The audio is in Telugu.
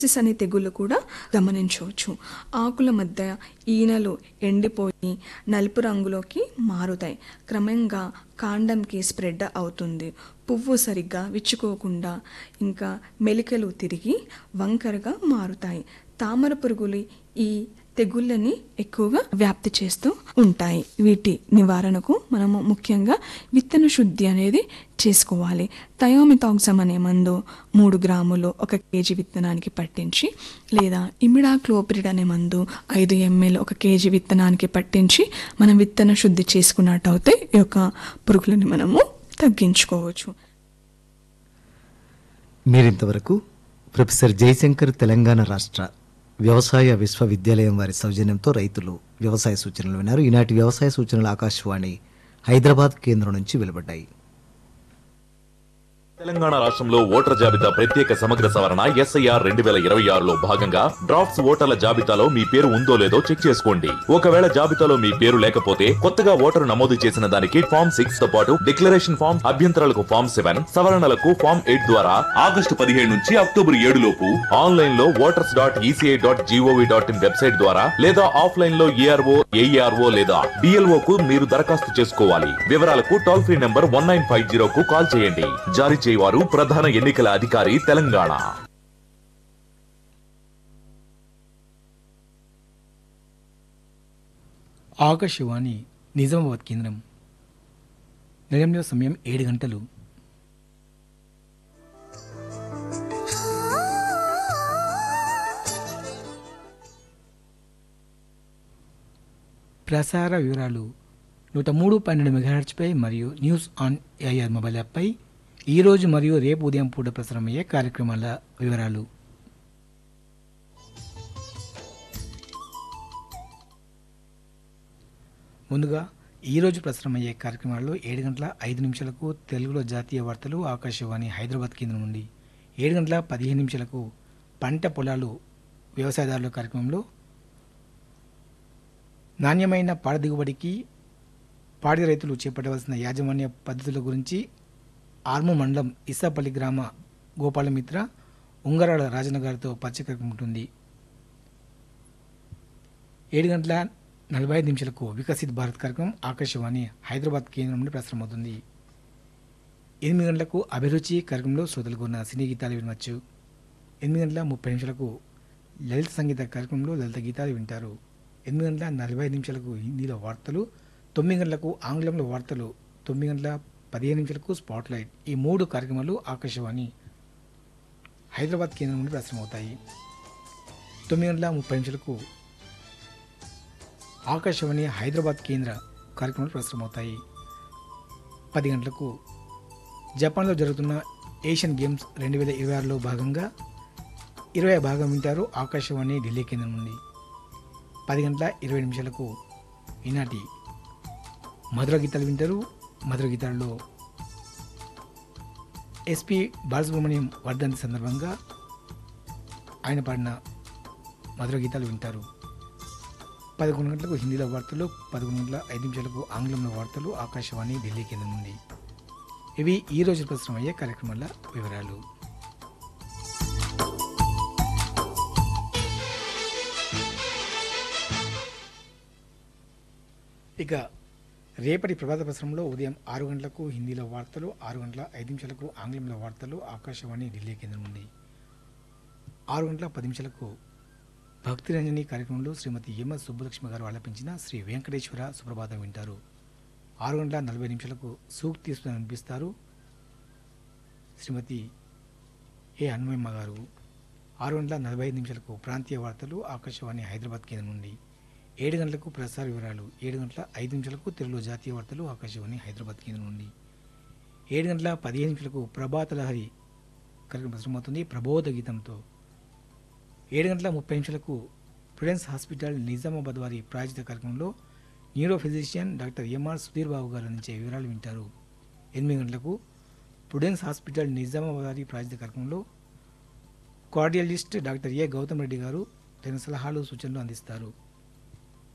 సిస్ అనే తెగులు కూడా గమనించవచ్చు ఆకుల మధ్య ఈనెలు ఎండిపోయి నలుపు రంగులోకి మారుతాయి క్రమంగా కాండంకి స్ప్రెడ్ అవుతుంది పువ్వు సరిగ్గా విచ్చుకోకుండా ఇంకా మెలికలు తిరిగి వంకరగా మారుతాయి తామర పురుగులు ఈ తెగుళ్ళని ఎక్కువగా వ్యాప్తి చేస్తూ ఉంటాయి వీటి నివారణకు మనము ముఖ్యంగా విత్తన శుద్ధి అనేది చేసుకోవాలి థయోమిథాక్సమ్ అనే మందు మూడు గ్రాములు ఒక కేజీ విత్తనానికి పట్టించి లేదా ఇమిడాక్లోపిరిడ్ అనే మందు ఐదు ఎంఎల్ ఒక కేజీ విత్తనానికి పట్టించి మనం విత్తన శుద్ధి చేసుకున్నట్టయితే ఈ యొక్క పురుగులని మనము తగ్గించుకోవచ్చు మీరింతవరకు ప్రొఫెసర్ జయశంకర్ తెలంగాణ రాష్ట్ర వ్యవసాయ విశ్వవిద్యాలయం వారి సౌజన్యంతో రైతులు వ్యవసాయ సూచనలు విన్నారు ఈనాటి వ్యవసాయ సూచనలు ఆకాశవాణి హైదరాబాద్ కేంద్రం నుంచి వెలువడ్డాయి తెలంగాణ రాష్ట్రంలో ఓటర్ జాబితా ప్రత్యేక సమగ్ర సవరణ ఎస్ఐఆర్ రెండు వేల ఇరవై ఆరులో భాగంగా డ్రాఫ్ట్స్ ఓటర్ల జాబితాలో మీ పేరు ఉందో లేదో చెక్ చేసుకోండి ఒకవేళ జాబితాలో మీ పేరు లేకపోతే కొత్తగా ఓటరు నమోదు చేసిన దానికి ఫామ్ సిక్స్ తో పాటు డిక్లరేషన్ ఫామ్ అభ్యంతరాలకు ఫామ్ సెవెన్ సవరణలకు ఫామ్ ఎయిట్ ద్వారా ఆగస్టు పదిహేడు నుంచి అక్టోబర్ ఏడు లోపు ఆన్లైన్ లో voters dot ECI dot GOV dot in website ద్వారా లేదా ఆఫ్లైన్ లో ఏఆర్ఓ ఏఈఆర్ఓ లేదా డిఎల్ఓ కు మీరు దరఖాస్తు చేసుకోవాలి వివరాలకు toll free number one nine five zero కు కాల్ చేయండి జారీ చేయవారు ప్రధాన ఎన్నికల అధికారి తెలంగాణ ఆకాశవాణి నిజామాబాద్ కేంద్రం నిలయంలో సమయం ఏడు గంటలు ప్రసార వివరాలు నూట మూడు పన్నెండు మెగాహెర్ట్జ్పై మరియు న్యూస్ ఆన్ ఏఆర్ మొబైల్ యాప్పై ఈరోజు మరియు రేపు ఉదయం పూట ప్రసారమయ్యే కార్యక్రమాల వివరాలు ముందుగా ఈరోజు ప్రసారమయ్యే కార్యక్రమాల్లో ఏడు గంటల ఐదు నిమిషాలకు తెలుగులో జాతీయ వార్తలు ఆకాశవాణి హైదరాబాద్ కేంద్రం నుండి ఏడు గంటల పదిహేను నిమిషాలకు పంట పొలాలు వ్యవసాయదారుల కార్యక్రమంలో నాణ్యమైన పాడ దిగుబడికి పాడి రైతులు చేపట్టవలసిన యాజమాన్య పద్ధతుల గురించి ఆర్ము మండలం ఇస్సాపల్లి గ్రామ గోపాలమిత్ర ఉంగరాల రాజన్న గారితో పరిచయ కార్యక్రమం ఉంటుంది ఏడు గంటల నలభై ఐదు నిమిషాలకు వికసిత్ భారత్ కార్యక్రమం ఆకాశవాణి హైదరాబాద్ కేంద్రం నుండి ప్రసారమవుతుంది ఎనిమిది గంటలకు అభిరుచి కార్యక్రమంలో శ్రోతలకు ఉన్న సినీ గీతాలు వినవచ్చు ఎనిమిది గంటల ముప్పై నిమిషాలకు లలిత సంగీత కార్యక్రమంలో లలిత గీతాలు వింటారు ఎనిమిది గంటల నలభై ఐదు నిమిషాలకు హిందీలో వార్తలు తొమ్మిది గంటలకు ఆంగ్లంలో వార్తలు తొమ్మిది గంటల పదిహేను నిమిషాలకు స్పాట్ లైట్ ఈ మూడు కార్యక్రమాలు ఆకాశవాణి హైదరాబాద్ కేంద్రం నుండి ప్రసారమవుతాయి తొమ్మిది గంటల ముప్పై నిమిషాలకు ఆకాశవాణి హైదరాబాద్ కేంద్ర కార్యక్రమాలు ప్రసారమవుతాయి పది గంటలకు జపాన్లో జరుగుతున్న ఏషియన్ గేమ్స్ రెండు వేల ఇరవై ఆరులో భాగంగా ఇరవై భాగం వింటారు ఆకాశవాణి ఢిల్లీ కేంద్రం నుండి పది గంటల ఇరవై నిమిషాలకు ఈనాటి మధుర గీతాలు వింటారు మధుర గీతాల్లో ఎస్పి బాలసుబ్రహ్మణ్యం వర్ధంతి సందర్భంగా ఆయన పాడిన మధుర గీతాలు వింటారు పదకొండు గంటలకు హిందీలో వార్తలు పదకొండు గంటల ఐదు నిమిషాలకు ఆంగ్లంలో వార్తలు ఆకాశవాణి ఢిల్లీ కేంద్రం నుండి ఇవి ఈ రోజు ప్రసారం అయ్యే కార్యక్రమాల వివరాలు ఇక రేపటి ప్రభాత ప్రసారంలో ఉదయం ఆరు గంటలకు హిందీలో వార్తలు ఆరు గంటల ఐదు నిమిషాలకు ఆంగ్లంలో వార్తలు ఆకాశవాణి ఢిల్లీ కేంద్రం నుండి ఆరు గంటల పది నిమిషాలకు భక్తి రంజని కార్యక్రమంలో శ్రీమతి ఎంఎస్ సుబ్బలక్ష్మి గారు ఆలపించిన శ్రీ వెంకటేశ్వర సుప్రభాతం వింటారు ఆరు గంటల నలభై నిమిషాలకు సూక్తి అనిపిస్తారు శ్రీమతి ఏ హనుమమ్మ గారు ఆరు గంటల నలభై ఐదు నిమిషాలకు ప్రాంతీయ వార్తలు ఆకాశవాణి హైదరాబాద్ కేంద్రం నుండి ఏడు గంటలకు ప్రసార వివరాలు ఏడు గంటల ఐదు నిమిషాలకు తెలుగులో జాతీయ వార్తలు ఆకాశవాణి హైదరాబాద్ కేంద్రం నుండి ఏడు గంటల పదిహేను నిమిషాలకు ప్రభాత లహరి కార్యక్రమం ప్రసారమవుతుంది ప్రబోధ గీతంతో ఏడు గంటల ముప్పై నిమిషాలకు ప్రుడెన్స్ హాస్పిటల్ నిజామాబాద్ వారి ప్రాయోజిత కార్యక్రమంలో neuro physician doctor MR Sudheer Babu garu అందించే వివరాలు వింటారు ఎనిమిది గంటలకు ప్రుడెన్స్ హాస్పిటల్ నిజామాబాద్ వారి ప్రాయోజిత కార్యక్రమంలో cardiologist doctor A Gautam Reddy garu తగిన సలహాలు సూచనలు అందిస్తారు